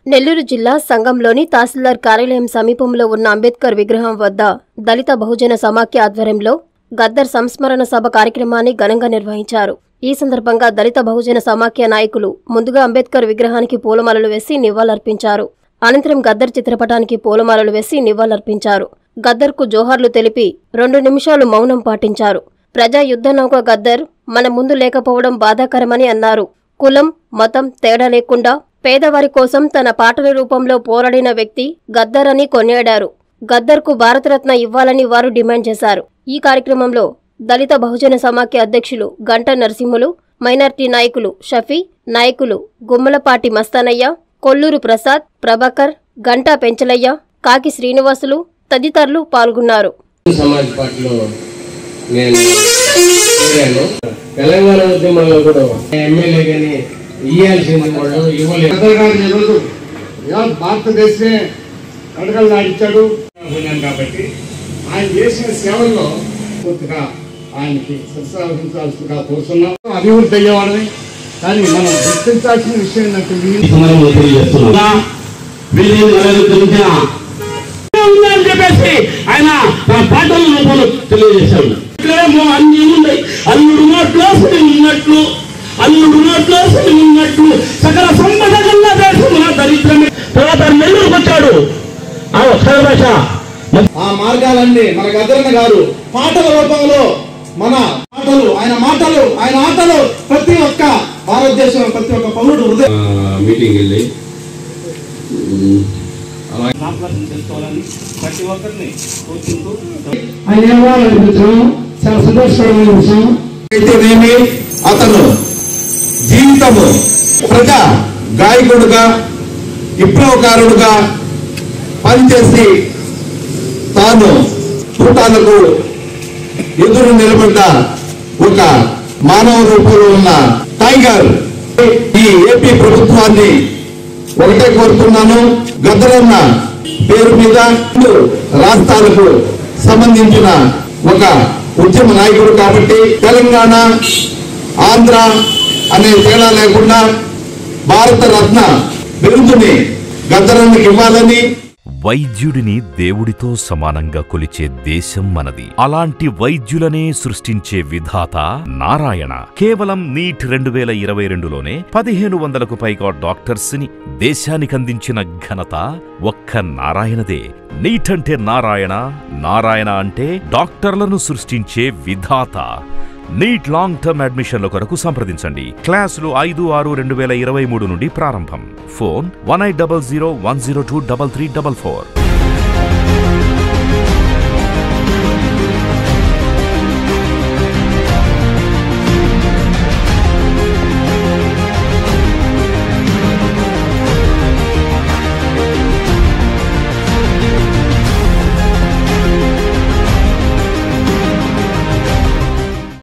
నెల్లూరు జిల్లా సంఘంలోని తహసీల్దార్ కార్యాలయం సమీపంలో ఉన్న అంబేద్కర్ విగ్రహం వద్ద దళిత బహుజన సమాఖ్య ఆధ్వర్యంలో గద్దర్ సంస్మరణ సభ కార్యక్రమాన్ని ఘనంగా నిర్వహించారు ఈ సందర్భంగా దళిత బహుజన సమాఖ్య నాయకులు ముందుగా అంబేద్కర్ విగ్రహానికి పూలమాలలు వేసి నివాళులర్పించారు అనంతరం గద్దర్ చిత్రపటానికి పూలమాలలు వేసి నివాళులర్పించారు గద్దర్కు జోహార్లు తెలిపి రెండు నిమిషాలు మౌనం పాటించారు ప్రజా యుద్ధ నౌక గద్దర్ మన ముందు లేకపోవడం బాధాకరమని అన్నారు కులం మతం తేడా లేకుండా పేదవారి కోసం తన పాటల రూపంలో పోరాడిన వ్యక్తి గద్దర్ అని కొనియాడారు గద్దర్కు భారతరత్న ఇవ్వాలని వారు డిమాండ్ చేశారు ఈ కార్యక్రమంలో దళిత బహుజన సమాఖ్య అధ్యక్షులు గంట నరసింహులు మైనార్టీ నాయకులు షఫీ నాయకులు గుమ్మలపాటి మస్తానయ్య కొల్లూరు ప్రసాద్ ప్రభాకర్ గంటా పెంచలయ్య కాకి శ్రీనివాసులు తదితరులు పాల్గొన్నారు సమాజ్ పార్టీలో నేను చేరాను తెలంగాణ ఉద్యమంలో కూడా ఎమ్మెల్యే గాని ఇయ్యాల్సింది వాళ్ళు ఇవ్వలేదు గద్దర్ గారు ఈరోజు యావత్ భారతదేశమే అడగలు నాటించాడు ఉన్నాను కాబట్టి ఆయన చేసిన సేవల్లో పూర్తిగా ఆయనకి సత్సాహించాల్సిందిగా కోరుతున్నాం అభివృద్ధి అయ్యేవాడని కానీ మనం గుర్తించాల్సిన విషయం ఏంటంటే వీళ్ళు సమయంలో తెలియజేస్తున్నా వీళ్ళని నిలబెట్టించిన ఉందని చెప్పేసి ఆయన తన పాటల రూపంలో తెలియజేశాడు ఇక్కడేమో అన్ని ఉన్నాయి అల్లుడు నోట్లో శని ఉన్నట్లు అల్లుడు నోట్లో శని ఉన్నట్లు సకల సంపద కల్లా దేశమున దరిద్రమే తర్వాత నెల్లూరుకు వచ్చాడు ఆ అక్షర భాష ఆ మార్గాలన్నీ మన గద్దరన్న గారు పాటల రూపంలో మన మాటలు ఆయన మాటలు ఆయన ఆటలు ప్రతి ఒక్క భారతదేశం ప్రతి ఒక్క పౌరుడు హృదయం మీటింగ్ వెళ్ళి ఆయన ఇవ్వాలనిపించడం చాలా సంతోషకరమైన విషయం అయితేనేమి అతను జీవితము ప్రజా గాయకుడుగా విప్లవకారుడుగా పనిచేసి తాను కూటాలకు ఎదురు నిలబడ్డ ఒక మానవ రూపంలో ఉన్న టైగర్ ఈ ఏపీ ప్రభుత్వాన్ని ఒకటే కోరుతున్నాను గద్దరన్న పేరు మీద రెండు రాష్ట్రాలకు సంబంధించిన ఒక ఉద్యమ నాయకుడు కాబట్టి తెలంగాణ ఆంధ్ర అనే తేడా లేకుండా భారత రత్న బిరుదుని గద్దరన్నకి ఇవ్వాలని వైద్యుడిని దేవుడితో సమానంగా కొలిచే దేశం మనది అలాంటి వైద్యులనే సృష్టించే విధాత నారాయణ కేవలం నీట్ రెండు వేల ఇరవై రెండులోనే పదిహేను వందలకు పైగా డాక్టర్స్ ని దేశానికందించిన ఘనత ఒక్క నారాయణదే నీట్ అంటే నారాయణ నారాయణ అంటే డాక్టర్లను సృష్టించే విధాత నీట్ లాంగ్ టర్మ్ అడ్మిషన్ల కొరకు సంప్రదించండి క్లాసులు ఐదు ఆరు రెండు వేల ఇరవై మూడు నుండి ప్రారంభం phone one eight double zero one zero two double three double four